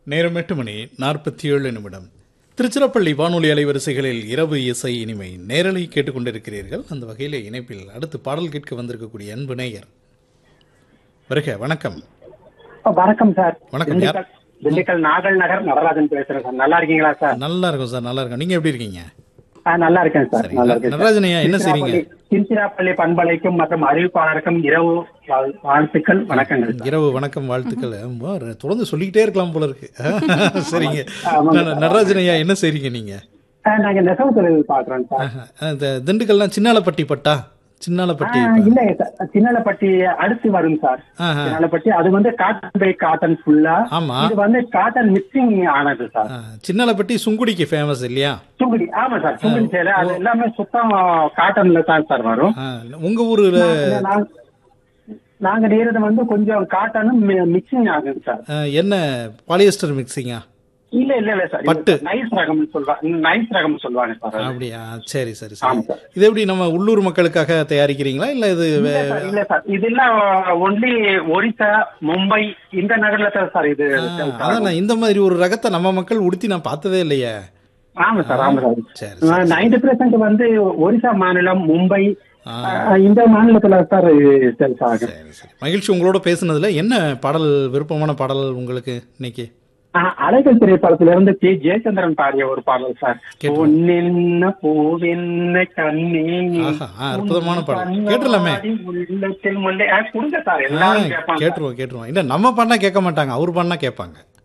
நேரம் எட்டு மணி நாற்பத்தி ஏழு நிமிடம் திருச்சிராப்பள்ளி வானொலி அலைவரிசைகளில் இரவு இசை இனிமை நேரலை கேட்டுக்கொண்டிருக்கிறீர்கள் அந்த வகையில் இணைப்பில் அடுத்து பாடல் கேட்க வந்திருக்கக்கூடிய அன்பு நேயர் வருக வணக்கம் வணக்கம் சார் வணக்கம், யார்? திண்டுக்கல் திண்டுக்கல் நாகல் நகர் நடராஜன் பேசுறேன் சார் நல்லா இருக்கீங்களா சார் நல்லா இருக்கும் சார் நல்லா இருக்கும் நீங்க எப்படி இருக்கீங்க ஆ, நல்லா இருக்கேன் சார் சரிங்க. நல்லா இருக்கேன் சார். நடராஜன் ஐயா, என்ன செய்றீங்க? திருச்சிராப்பள்ளி- திருச்சிராப்பள்ளி பண்பலைக்கும் மற்றும் அறிவிப்பாளருக்கும் இரவு வாழ்- வாழ்த்துக்கள் வணக்கங்கள் சார். இரவு வணக்கம் வாழ்த்துக்கள் ஆமா, தொடர்ந்து சொல்லிக்கிட்டே இருக்கலாம் போல இருக்கு சரிங்க ஆமாங்க. ந- நடராஜன் ஐயா என்ன செய்றீங்க நீங்க ஆ, நாங்க நெசவு தொழில் பாக்குறோம் சார் ஆஹா. இந்த திண்டுக்கல்லாம் சின்னாலப்பட்டி பட்டா சின்னாலப்பட்டி ஆ, இல்ல சார் சின்னலப்பட்டி அடுத்து வரும் சார் ஆஹா. சின்னலப்பட்டி அது வந்து காட்டன் பை காட்டன் ஃபுல்லா ஆமா. இது வந்து காட்டன் மிக்சிங் ஆனது சார் ஆ, சின்னாலப்பட்டி சுங்குடிக்கு ஃபேமஸ் இல்லையா சுங்குடி ஆமா சார் சுங்குடி சேலை அது எல்லாமே சுத்தம் காட்டன்ல தான் சார் வரும் ஆ, உங்க ஊர்ல நாங்க- நாங்க- நாங்க நேரது வந்து கொஞ்சம் காட்டனும் மிக்சிங் ஆகுது சார் ஆ, என்ன பாலியஸ்டர் மிக்சிங்கா இல்ல இல்ல இல்ல சார் பட்டு. நைஸ் ரகம் சொல்லுவாங்க நைஸ் ரகம் சொல்லுவாங்க சார் அது. அப்படியா சரி சரி ஆமா சரி சார். இது எப்படி நம்ம உள்ளூர் மக்களுக்காக தயாரிக்கிறீங்களா இல்ல இது வே- இல்ல சார் இல்ல சார் இதெல்லாம் ஒன்லி ஒரிசா மும்பை இந்த நகர்ல தான் சார் இது ஆ, sell அதான் ஆகும். நான் இந்த மாதிரி ஒரு ரகத்தை நம்ம மக்கள் உடுத்தி நான் பார்த்ததே இல்லையே ஆமா சார் ஆமா சரி, சார் நைன்டி பெர்சென்ட் வந்து ஒரிசா மாநிலம் மும்பை ஆ. ஆ, இந்த மாநிலத்துல சார் சேல்ஸ் ஆகும் சரி சரி மகிழ்ச்சி உங்களோட பேசுனதுல என்ன பாடல் விருப்பமான பாடல் உங்களுக்கு இன்னைக்கு ஆ, அலைகள் திரைப்படத்துல இருந்து கே ஜெயச்சந்திரன் பாடிய ஒரு பாடல் சார் கேட்டுருவோம். பொன்னென்ன பூவென்ன கண்ணே ஆஹா, ஆ, அற்புதமான பாடல். உன் கேட்டுடலாமே. கண்ணாடி உள்ளத்தில் முல்லை. ஆ, கொடுங்க சார் ஆ, எல்லாரும் கேட்பாங்க கேட்டுருவோம் கேட்டுருவோம் இல்ல நம்ம பண்ணா கேட்க மாட்டாங்க அவர் பண்ணா கேட்பாங்க